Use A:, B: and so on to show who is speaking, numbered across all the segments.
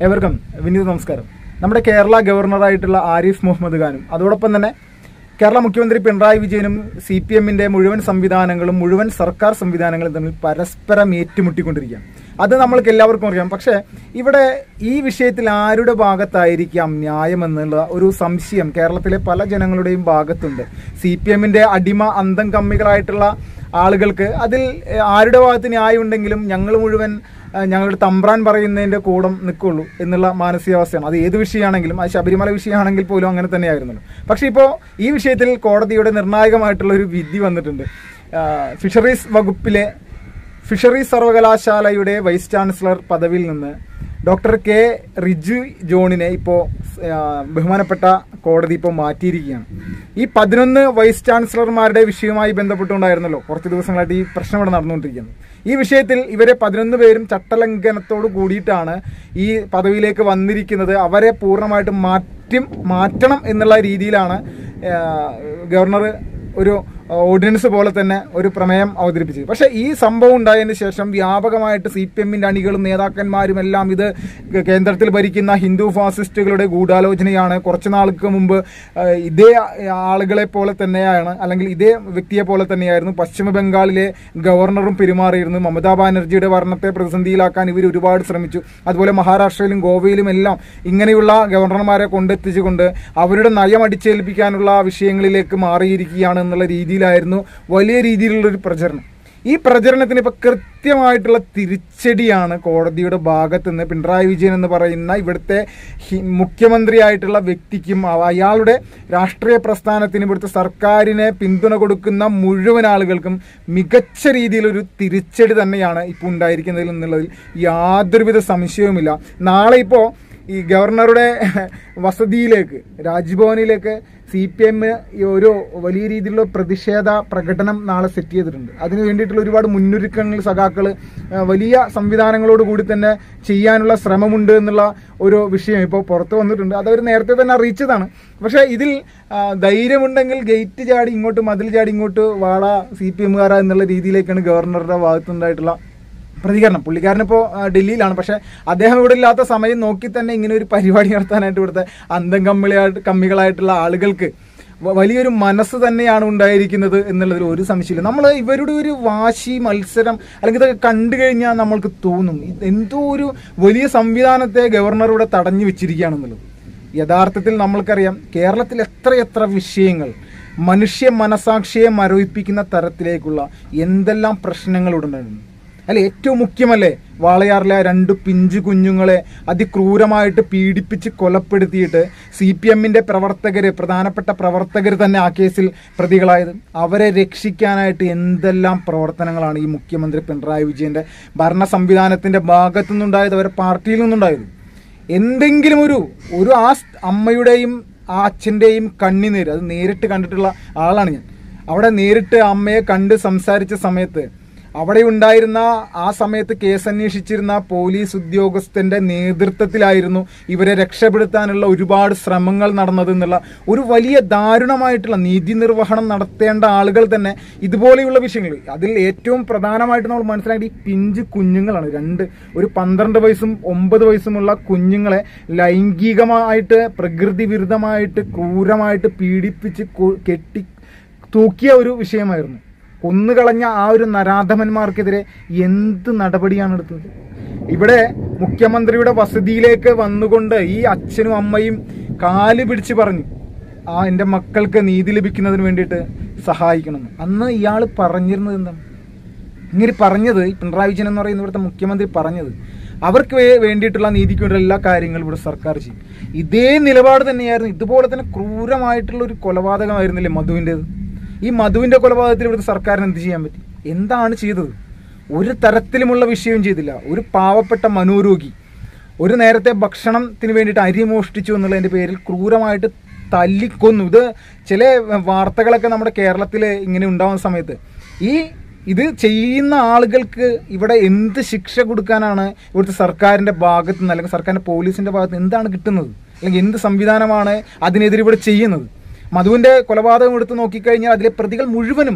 A: ഏവർക്കും വിനീത് നമസ്കാരം നമ്മുടെ കേരള ഗവർണറായിട്ടുള്ള ആരിഫ് മുഹമ്മദ് ഖാനും അതോടൊപ്പം തന്നെ കേരള മുഖ്യമന്ത്രി പിണറായി വിജയനും സി പി എമ്മിന്റെ മുഴുവൻ സംവിധാനങ്ങളും മുഴുവൻ സർക്കാർ സംവിധാനങ്ങളും തമ്മിൽ പരസ്പരം ഏറ്റുമുട്ടിക്കൊണ്ടിരിക്കുകയാണ് അത് നമ്മൾക്ക് എല്ലാവർക്കും അറിയാം പക്ഷേ ഇവിടെ ഈ വിഷയത്തിൽ ആരുടെ ഭാഗത്തായിരിക്കാം ന്യായമെന്നുള്ള ഒരു സംശയം കേരളത്തിലെ പല ജനങ്ങളുടെയും ഭാഗത്തുണ്ട് സി പി എമ്മിന്റെ അടിമ അന്തം കമ്മികളായിട്ടുള്ള ആളുകൾക്ക് അതിൽ ഏഹ്, ആരുടെ ഭാഗത്ത് ന്യായമുണ്ടെങ്കിലും ഞങ്ങൾ മുഴുവൻ ഏഹ്, ഞങ്ങളുടെ തമ്പ്രാൻ പറയുന്നതിന്റെ കൂടം നിൽക്കുള്ളൂ എന്നുള്ള മാനസികാവസ്ഥയാണ് അത് ഏത് വിഷയമാണെങ്കിലും അത് ശബരിമല വിഷയമാണെങ്കിൽ പോലും അങ്ങനെ തന്നെയായിരുന്നല്ലോ പക്ഷേ ഇപ്പോൾ ഈ വിഷയത്തിൽ കോടതിയുടെ നിർണായകമായിട്ടുള്ള ഒരു വിധി വന്നിട്ടുണ്ട് ആഹ്, ഫിഷറീസ് വകുപ്പിലെ ഫിഷറീസ് സർവകലാശാലയുടെ വൈസ് ചാൻസലർ പദവിയിൽ നിന്ന് ഡോക്ടർ കെ റിജു ജോണിനെ ഇപ്പോൾ ബഹുമാനപ്പെട്ട കോടതി ഇപ്പോൾ മാറ്റിയിരിക്കുകയാണ് ഈ പതിനൊന്ന് വൈസ് ചാൻസലർമാരുടെ വിഷയവുമായി ബന്ധപ്പെട്ടുകൊണ്ടായിരുന്നല്ലോ കുറച്ച് ദിവസങ്ങളായിട്ട് ഈ പ്രശ്നം ഇവിടെ നടന്നുകൊണ്ടിരിക്കുന്നത് ഈ വിഷയത്തിൽ ഇവരെ പതിനൊന്ന് പേരും ചട്ടലംഘനത്തോട് കൂടിയിട്ടാണ് ഈ പദവിയിലേക്ക് വന്നിരിക്കുന്നത് അവരെ പൂർണ്ണമായിട്ടും മാറ്റും മാറ്റണം എന്നുള്ള രീതിയിലാണ് ആ, ഗവർണർ ഒരു ഓർഡിനൻസ് പോലെ തന്നെ ഒരു പ്രമേയം അവതരിപ്പിച്ചത് പക്ഷേ ഈ സംഭവം ഉണ്ടായതിന് ശേഷം വ്യാപകമായിട്ട് സി പി എമ്മിൻ്റെ അണികളും നേതാക്കന്മാരും എല്ലാം ഇത് കേന്ദ്രത്തിൽ ഭരിക്കുന്ന ഹിന്ദു ഫാസിസ്റ്റുകളുടെ ഗൂഢാലോചനയാണ് കുറച്ച് നാൾക്ക് മുമ്പ് ആ, ഇതേ ആളുകളെ പോലെ തന്നെയാണ് അല്ലെങ്കിൽ ഇതേ വ്യക്തിയെ പോലെ തന്നെയായിരുന്നു പശ്ചിമ ബംഗാളിലെ ഗവർണറും പെരുമാറിയിരുന്നു മമതാ ബാനർജിയുടെ ഭരണത്തെ പ്രതിസന്ധിയിലാക്കാൻ ഇവർ ഒരുപാട് ശ്രമിച്ചു അതുപോലെ മഹാരാഷ്ട്രയിലും ഗോവയിലും എല്ലാം ഇങ്ങനെയുള്ള ഗവർണർമാരെ കൊണ്ടെത്തിച്ചുകൊണ്ട് അവരുടെ നയം അടിച്ചേൽപ്പിക്കാനുള്ള വിഷയങ്ങളിലേക്ക് മാറിയിരിക്കുകയാണ് എന്നുള്ള രീതിയിലായിരുന്നു വലിയ രീതിയിലുള്ള ഒരു പ്രചരണം ഈ പ്രചരണത്തിന് ഇപ്പൊ കൃത്യമായിട്ടുള്ള തിരിച്ചടിയാണ് കോടതിയുടെ ഭാഗത്ത് നിന്ന് പിണറായി വിജയൻ എന്ന് പറയുന്ന ഇവിടുത്തെ ഹി- മുഖ്യമന്ത്രിയായിട്ടുള്ള വ്യക്തിക്കും അവ- അയാളുടെ രാഷ്ട്രീയ പ്രസ്ഥാനത്തിന് ഇവിടുത്തെ സർക്കാരിനെ പിന്തുണ കൊടുക്കുന്ന മുഴുവൻ ആളുകൾക്കും മികച്ച രീതിയിലൊരു തിരിച്ചടി തന്നെയാണ് ഇപ്പോൾ ഉണ്ടായിരിക്കുന്നതിൽ എന്നുള്ളതിൽ യാതൊരുവിധ സംശയവുമില്ല നാളെ ഇപ്പോൾ ഈ ഗവർണറുടെ വസതിയിലേക്ക് രാജ്ഭവനിലേക്ക് സി പി എം ഒരു വലിയ രീതിയിലുള്ള പ്രതിഷേധ പ്രകടനം നാളെ സെറ്റ് ചെയ്തിട്ടുണ്ട് അതിന് വേണ്ടിയിട്ടുള്ള ഒരുപാട് മുന്നൊരുക്കങ്ങൾ സഖാക്കൾ വലിയ സംവിധാനങ്ങളോട് കൂടി തന്നെ ചെയ്യാനുള്ള ശ്രമമുണ്ട് എന്നുള്ള ഒരു വിഷയം ഇപ്പോൾ പുറത്ത് വന്നിട്ടുണ്ട് അതവർ നേരത്തെ തന്നെ അറിയിച്ചതാണ് പക്ഷേ ഇതിൽ ആ, ധൈര്യമുണ്ടെങ്കിൽ ഗേറ്റ് ചാടി ഇങ്ങോട്ട് മതിൽ ചാടി ഇങ്ങോട്ട് വാള സി പി എമ്മുകാര എന്നുള്ള രീതിയിലേക്കാണ് ഗവർണറുടെ ഭാഗത്തുനിന്നുണ്ടായിട്ടുള്ള പ്രതികരണം പുള്ളിക്കാരൻ ഇപ്പോൾ ഡൽഹിയിലാണ് പക്ഷെ അദ്ദേഹം ഇവിടെ ഇല്ലാത്ത സമയം നോക്കി തന്നെ ഇങ്ങനെ ഒരു പരിപാടി നടത്താനായിട്ട് ഇവിടുത്തെ അന്തം കമ്മികളായിട്ട് കമ്മികളായിട്ടുള്ള ആളുകൾക്ക് വ- വലിയൊരു മനസ്സ് തന്നെയാണ് ഉണ്ടായിരിക്കുന്നത് എന്നുള്ളതിൽ ഒരു സംശയമില്ല നമ്മൾ ഇവരുടെ ഒരു വാശി മത്സരം അല്ലെങ്കിൽ ഇതൊക്കെ കണ്ടു കഴിഞ്ഞാൽ നമ്മൾക്ക് തോന്നും ഇത് എന്തോ ഒരു വലിയ സംവിധാനത്തെ ഗവർണർ ഇവിടെ തടഞ്ഞു വെച്ചിരിക്കുകയാണെന്നുള്ളത് യഥാർത്ഥത്തിൽ നമ്മൾക്കറിയാം കേരളത്തിൽ എത്രയെത്ര വിഷയങ്ങൾ മനുഷ്യ മനസാക്ഷിയെ മരവിപ്പിക്കുന്ന തരത്തിലേക്കുള്ള എന്തെല്ലാം പ്രശ്നങ്ങൾ ഉടനുണ്ട് അല്ലെ ഏറ്റവും മുഖ്യമല്ലേ വാളയാറിലെ ആ രണ്ട് പിഞ്ചു കുഞ്ഞുങ്ങളെ അതിക്രൂരമായിട്ട് പീഡിപ്പിച്ച് കൊലപ്പെടുത്തിയിട്ട് സി പി എമ്മിന്റെ പ്രവർത്തകര് പ്രധാനപ്പെട്ട പ്രവർത്തകർ തന്നെ ആ കേസിൽ പ്രതികളായത് അവരെ രക്ഷിക്കാനായിട്ട് എന്തെല്ലാം പ്രവർത്തനങ്ങളാണ് ഈ മുഖ്യമന്ത്രി പിണറായി വിജയന്റെ ഭരണ സംവിധാനത്തിന്റെ ഭാഗത്തു നിന്നുണ്ടായത് അവരുടെ പാർട്ടിയിൽ നിന്നുണ്ടായത് എന്തെങ്കിലും ഒരു ഒരു ആ സ് അമ്മയുടെയും ആ അച്ഛൻ്റെയും കണ്ണിനീര് അത് നേരിട്ട് കണ്ടിട്ടുള്ള ആളാണ് ഞാൻ അവിടെ നേരിട്ട് അമ്മയെ കണ്ട് സംസാരിച്ച സമയത്ത് അവിടെ ഉണ്ടായിരുന്ന ആ സമയത്ത് കേസ് അന്വേഷിച്ചിരുന്ന പോലീസ് ഉദ്യോഗസ്ഥന്റെ നേതൃത്വത്തിലായിരുന്നു ഇവരെ രക്ഷപ്പെടുത്താനുള്ള ഒരുപാട് ശ്രമങ്ങൾ നടന്നത് എന്നുള്ള ഒരു വലിയ ദാരുണമായിട്ടുള്ള നീതി നിർവഹണം നടത്തേണ്ട ആളുകൾ തന്നെ ഇതുപോലെയുള്ള വിഷയങ്ങൾ അതിൽ ഏറ്റവും പ്രധാനമായിട്ട് നമ്മൾ മനസ്സിലാക്കി ഈ പിഞ്ച് കുഞ്ഞുങ്ങളാണ് രണ്ട് ഒരു പന്ത്രണ്ട് വയസ്സും ഒമ്പത് വയസ്സുമുള്ള കുഞ്ഞുങ്ങളെ ലൈംഗികമായിട്ട് പ്രകൃതി വിരുദ്ധമായിട്ട് ക്രൂരമായിട്ട് പീഡിപ്പിച്ച് കൊ- കെട്ടി തൂക്കിയ ഒരു വിഷയമായിരുന്നു കൊന്നുകളഞ്ഞ ആ ഒരു നരാധമന്മാർക്കെതിരെ എന്ത് നടപടിയാണ് എടുത്തത് ഇവിടെ മുഖ്യമന്ത്രിയുടെ വസതിയിലേക്ക് വന്നുകൊണ്ട് ഈ അച്ഛനും അമ്മയും കാല് പിടിച്ച് പറഞ്ഞു ആ എൻ്റെ മക്കൾക്ക് നീതി ലഭിക്കുന്നതിന് വേണ്ടിയിട്ട് സഹായിക്കണം അന്ന് ഇയാൾ പറഞ്ഞിരുന്നത് എന്താണ് ഇങ്ങനെ പറഞ്ഞത് ഈ പിണറായി വിജയൻ എന്ന് പറയുന്ന ഇവിടുത്തെ മുഖ്യമന്ത്രി പറഞ്ഞത് അവർക്ക് വേ- വേണ്ടിയിട്ടുള്ള നീതിക്ക് വേണ്ടിയുള്ള എല്ലാ കാര്യങ്ങളും ഇവിടെ സർക്കാർ ചെയ്യും ഇതേ നിലപാട് തന്നെയായിരുന്നു ഇതുപോലെ തന്നെ ക്രൂരമായിട്ടുള്ള ഒരു കൊലപാതകമായിരുന്നില്ലേ മധുവിൻ്റെത് ഈ മധുവിൻ്റെ കൊലപാതകത്തിൽ ഇവിടുത്തെ സർക്കാരിന് എന്ത് ചെയ്യാൻ പറ്റി എന്താണ് ചെയ്തത് ഒരു തരത്തിലുമുള്ള വിഷയവും ചെയ്തില്ല ഒരു പാവപ്പെട്ട മനോരോഗി ഒരു നേരത്തെ ഭക്ഷണത്തിന് വേണ്ടിയിട്ട് അരി മോഷ്ടിച്ചു എന്നുള്ളതിൻ്റെ പേരിൽ ക്രൂരമായിട്ട് തല്ലിക്കൊന്നു ഇത് ചില വാർത്തകളൊക്കെ നമ്മുടെ കേരളത്തിൽ ഇങ്ങനെ ഉണ്ടാകുന്ന സമയത്ത് ഈ ഇത് ചെയ്യുന്ന ആളുകൾക്ക് ഇവിടെ എന്ത് ശിക്ഷ കൊടുക്കാനാണ് ഇവിടുത്തെ സർക്കാരിൻ്റെ ഭാഗത്ത് നിന്ന് അല്ലെങ്കിൽ സർക്കാരിൻ്റെ പോലീസിൻ്റെ ഭാഗത്ത് നിന്ന് എന്താണ് കിട്ടുന്നത് അല്ലെങ്കിൽ എന്ത് സംവിധാനമാണ് അതിനെതിരെ ഇവിടെ ചെയ്യുന്നത് മധുവിൻ്റെ കൊലപാതകം എടുത്ത് നോക്കിക്കഴിഞ്ഞാൽ അതിലെ പ്രതികൾ മുഴുവനും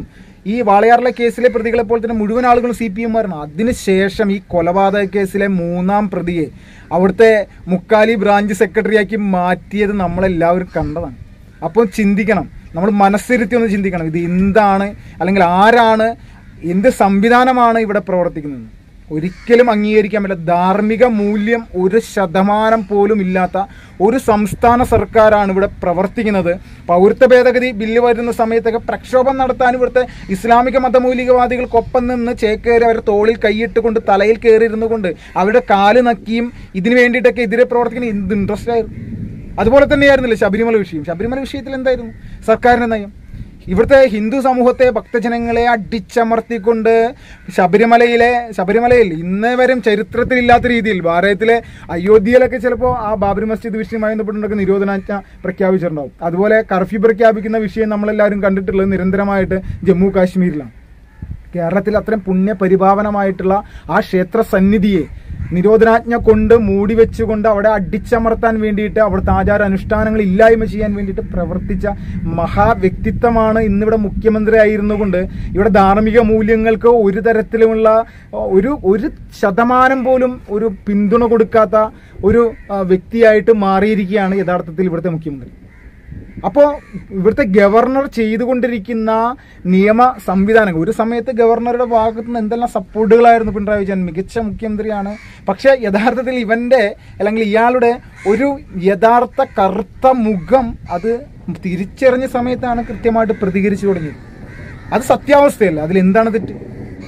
A: ഈ വാളയാറിലെ കേസിലെ പ്രതികളെ പോലെ തന്നെ മുഴുവൻ ആളുകളും സി പി എമ്മാരാണ് അതിനുശേഷം ഈ കൊലപാതക കേസിലെ മൂന്നാം പ്രതിയെ അവിടുത്തെ മുക്കാലി ബ്രാഞ്ച് സെക്രട്ടറിയാക്കി മാറ്റിയത് നമ്മളെല്ലാവരും കണ്ടതാണ് അപ്പോൾ ചിന്തിക്കണം നമ്മൾ മനസ്സിരുത്തി ഒന്ന് ചിന്തിക്കണം ഇത് എന്താണ് അല്ലെങ്കിൽ ആരാണ് എന്ത് സംവിധാനമാണ് ഇവിടെ പ്രവർത്തിക്കുന്നത് ഒരിക്കലും അംഗീകരിക്കാൻ പറ്റില്ല ധാർമ്മിക മൂല്യം ഒരു ശതമാനം പോലും ഇല്ലാത്ത ഒരു സംസ്ഥാന സർക്കാരാണ് ഇവിടെ പ്രവർത്തിക്കുന്നത് പൗരത്വ ഭേദഗതി ബില്ല് വരുന്ന സമയത്തൊക്കെ പ്രക്ഷോഭം നടത്താൻ ഇവിടുത്തെ ഇസ്ലാമിക മതമൗലികവാദികൾക്കൊപ്പം നിന്ന് ചേക്കേറി അവരുടെ തോളിൽ കൈയിട്ടുകൊണ്ട് തലയിൽ കയറിയിരുന്നു കൊണ്ട് അവരുടെ കാല് നക്കിയും ഇതിനു വേണ്ടിയിട്ടൊക്കെ എതിരെ പ്രവർത്തിക്കുന്ന എന്ത് ഇൻട്രസ്റ്റ് ആയിരുന്നു അതുപോലെ തന്നെയായിരുന്നില്ല ശബരിമല വിഷയം ശബരിമല വിഷയത്തിൽ എന്തായിരുന്നു സർക്കാരിന്റെ നയം ഇവിടുത്തെ ഹിന്ദു സമൂഹത്തെ ഭക്തജനങ്ങളെ അടിച്ചമർത്തിക്കൊണ്ട് ശബരിമലയിലെ ശബരിമലയിൽ ഇന്ന് വരും ചരിത്രത്തിലില്ലാത്ത രീതിയിൽ ഭാരതത്തിലെ അയോധ്യയിലൊക്കെ ചിലപ്പോൾ ആ ബാബരി മസ്ജിദ് വിഷയവുമായി ബന്ധപ്പെട്ടുണ്ടൊക്കെ നിരോധനാജ്ഞ പ്രഖ്യാപിച്ചിട്ടുണ്ടാവും അതുപോലെ കർഫ്യൂ പ്രഖ്യാപിക്കുന്ന വിഷയം നമ്മളെല്ലാവരും കണ്ടിട്ടുള്ളത് നിരന്തരമായിട്ട് ജമ്മു കാശ്മീരിലാണ് കേരളത്തിൽ അത്രയും പുണ്യപരിപാവനമായിട്ടുള്ള ആ ക്ഷേത്ര സന്നിധിയെ നിരോധനാജ്ഞ കൊണ്ട് മൂടി വെച്ചുകൊണ്ട് അവിടെ അടിച്ചമർത്താൻ വേണ്ടിയിട്ട് അവിടുത്തെ ആചാര അനുഷ്ഠാനങ്ങൾ ഇല്ലായ്മ ചെയ്യാൻ വേണ്ടിയിട്ട് പ്രവർത്തിച്ച മഹാവ്യക്തിത്വമാണ് ഇന്നിവിടെ മുഖ്യമന്ത്രി ആയിരുന്നു കൊണ്ട് ഇവിടെ ധാർമ്മിക മൂല്യങ്ങൾക്ക് ഒരു തരത്തിലുമുള്ള ഒരു ഒരു ശതമാനം പോലും ഒരു പിന്തുണ കൊടുക്കാത്ത ഒരു ആ, വ്യക്തിയായിട്ട് മാറിയിരിക്കുകയാണ് യഥാർത്ഥത്തിൽ ഇവിടുത്തെ മുഖ്യമന്ത്രി അപ്പോൾ ഇവിടുത്തെ ഗവർണർ ചെയ്തുകൊണ്ടിരിക്കുന്ന നിയമ സംവിധാനങ്ങൾ ഒരു സമയത്ത് ഗവർണറുടെ ഭാഗത്ത് നിന്ന് എന്തെല്ലാം സപ്പോർട്ടുകളായിരുന്നു പിണറായി വിജയൻ മികച്ച മുഖ്യമന്ത്രിയാണ് പക്ഷെ യഥാർത്ഥത്തിൽ ഇവന്റെ അല്ലെങ്കിൽ ഇയാളുടെ ഒരു യഥാർത്ഥ കറുത്ത മുഖം അത് തിരിച്ചറിഞ്ഞ സമയത്താണ് കൃത്യമായിട്ട് പ്രതികരിച്ചു തുടങ്ങിയത് അത് സത്യാവസ്ഥയല്ല അതിൽ എന്താണ് തെറ്റ്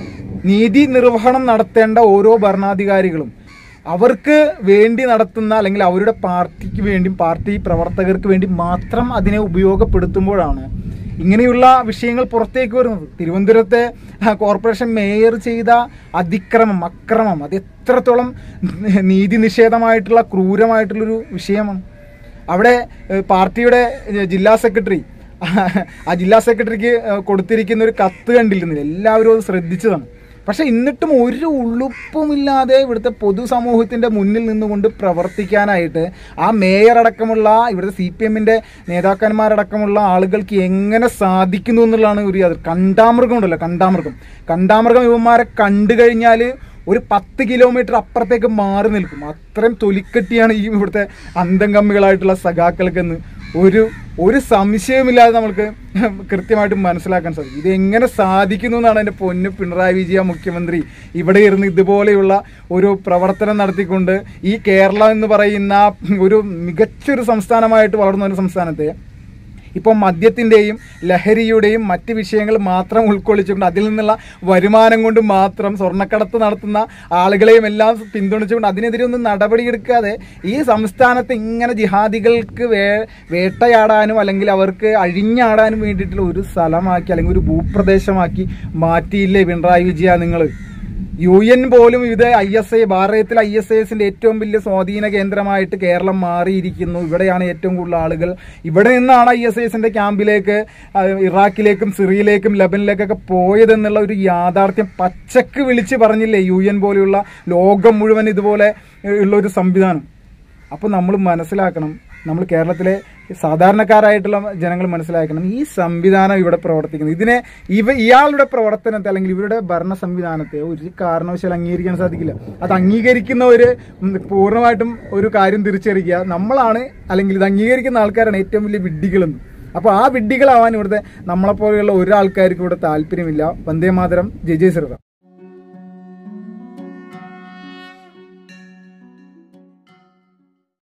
A: നീതി നിർവഹണം നടത്തേണ്ട ഓരോ ഭരണാധികാരികളും അവർക്ക് വേണ്ടി നടത്തുന്ന അല്ലെങ്കിൽ അവരുടെ പാർട്ടിക്ക് വേണ്ടി പാർട്ടി പ്രവർത്തകർക്ക് വേണ്ടി മാത്രം അതിനെ ഉപയോഗപ്പെടുത്തുമ്പോഴാണ് ഇങ്ങനെയുള്ള വിഷയങ്ങൾ പുറത്തേക്ക് വരുന്നത് തിരുവനന്തപുരത്തെ ആ, കോർപ്പറേഷൻ മേയർ ചെയ്ത അതിക്രമം അക്രമം അത് എത്രത്തോളം നീതി നിഷേധമായിട്ടുള്ള ക്രൂരമായിട്ടുള്ളൊരു വിഷയമാണ് അവിടെ ഏഹ്, പാർട്ടിയുടെ ഏഹ്, ജില്ലാ സെക്രട്ടറി ആ ജില്ലാ സെക്രട്ടറിക്ക് ഏഹ്, കൊടുത്തിരിക്കുന്ന ഒരു കത്ത് കണ്ടിരുന്നില്ല എല്ലാവരും അത് ശ്രദ്ധിച്ചതാണ് പക്ഷെ എന്നിട്ടും ഒരു ഉളുപ്പുമില്ലാതെ ഇവിടുത്തെ പൊതുസമൂഹത്തിന്റെ മുന്നിൽ നിന്നുകൊണ്ട് പ്രവർത്തിക്കാനായിട്ട് ആ മേയർ അടക്കമുള്ള ഇവിടുത്തെ സി പി എമ്മിന്റെ നേതാക്കന്മാരടക്കമുള്ള ആളുകൾക്ക് എങ്ങനെ സാധിക്കുന്നു എന്നുള്ളതാണ് ഒരു യാതൊരു കണ്ടാമൃഗം ഉണ്ടല്ലോ കണ്ടാമൃഗം കണ്ടാമൃഗം ഇവന്മാരെ കണ്ടു കഴിഞ്ഞാൽ ഒരു പത്ത് കിലോമീറ്റർ അപ്പുറത്തേക്ക് മാറി നിൽക്കും അത്രയും തൊലിക്കെട്ടിയാണ് ഈ ഇവിടുത്തെ അന്തംകമ്മികളായിട്ടുള്ള സഖാക്കൾക്കെന്ന് ഒരു ഒരു സംശയവുമില്ലാതെ നമ്മൾക്ക് കൃത്യമായിട്ട് മനസ്സിലാക്കാൻ സാധിക്കും ഇത് എങ്ങനെ സാധിക്കുന്നു എന്നാണ് എൻ്റെ പൊന്നു പിണറായി വിജയ മുഖ്യമന്ത്രി ഇവിടെ ഇരുന്ന് ഇതുപോലെയുള്ള ഒരു പ്രവർത്തനം നടത്തിക്കൊണ്ട് ഈ കേരളം എന്ന് പറയുന്ന ഒരു മികച്ചൊരു സംസ്ഥാനമായിട്ട് വളർന്ന ഒരു സംസ്ഥാനത്തെ ഇപ്പോൾ മദ്യത്തിൻ്റെയും ലഹരിയുടെയും മറ്റ് വിഷയങ്ങൾ മാത്രം ഉൾക്കൊള്ളിച്ചുകൊണ്ട് അതിൽ നിന്നുള്ള വരുമാനം കൊണ്ട് മാത്രം സ്വർണ്ണക്കടത്ത് നടത്തുന്ന ആളുകളെയും എല്ലാം പിന്തുണച്ചുകൊണ്ട് അതിനെതിരെ ഒന്നും നടപടിയെടുക്കാതെ ഈ സംസ്ഥാനത്ത് ഇങ്ങനെ ജിഹാദികൾക്ക് വേ വേട്ടയാടാനും അല്ലെങ്കിൽ അവർക്ക് അഴിഞ്ഞാടാനും വേണ്ടിയിട്ടുള്ള ഒരു സ്ഥലമാക്കി അല്ലെങ്കിൽ ഒരു ഭൂപ്രദേശമാക്കി മാറ്റിയില്ലേ പിണറായി വിജയ നിങ്ങൾ യു എൻ പോലും ഇത് ഐ എസ് ഐ ഭാരതത്തിൽ ഐ എസ് എസിന്റെ ഏറ്റവും വലിയ സ്വാധീന കേന്ദ്രമായിട്ട് കേരളം മാറിയിരിക്കുന്നു ഇവിടെയാണ് ഏറ്റവും കൂടുതൽ ആളുകൾ ഇവിടെ നിന്നാണ് ഐ എസ് എസിന്റെ ക്യാമ്പിലേക്ക് ആ, ഇറാഖിലേക്കും സിറിയയിലേക്കും ലബനിലേക്കൊക്കെ പോയതെന്നുള്ള ഒരു യാഥാർത്ഥ്യം പച്ചക്ക് വിളിച്ച് പറഞ്ഞില്ലേ യു എൻ പോലെയുള്ള ലോകം മുഴുവൻ ഇതുപോലെ ഉള്ള ഒരു സംവിധാനം അപ്പോൾ നമ്മൾ മനസ്സിലാക്കണം നമ്മൾ കേരളത്തിലെ സാധാരണക്കാരായിട്ടുള്ള ജനങ്ങൾ മനസ്സിലാക്കണം ഈ സംവിധാനം ഇവിടെ പ്രവർത്തിക്കുന്നത് ഇതിനെ ഇവ ഇയാളുടെ പ്രവർത്തനത്തെ അല്ലെങ്കിൽ ഇവരുടെ ഭരണ സംവിധാനത്തെ ഒരു കാരണവശാലും അംഗീകരിക്കാൻ സാധിക്കില്ല അത് അംഗീകരിക്കുന്നവര് ഉം പൂർണ്ണമായിട്ടും ഒരു കാര്യം തിരിച്ചറിയുക നമ്മളാണ് അല്ലെങ്കിൽ ഇത് അംഗീകരിക്കുന്ന ആൾക്കാരാണ് ഏറ്റവും വലിയ വിഡ്ഢികളെന്ന് അപ്പോൾ ആ വിഡ്ഢികളാവാൻ ഇവിടുത്തെ നമ്മളെപ്പോലെയുള്ള ഒരാൾക്കാർക്ക് ഇവിടെ താല്പര്യമില്ല വന്ദേ മാതരം ജയ് ജയ് ശ്രീറാം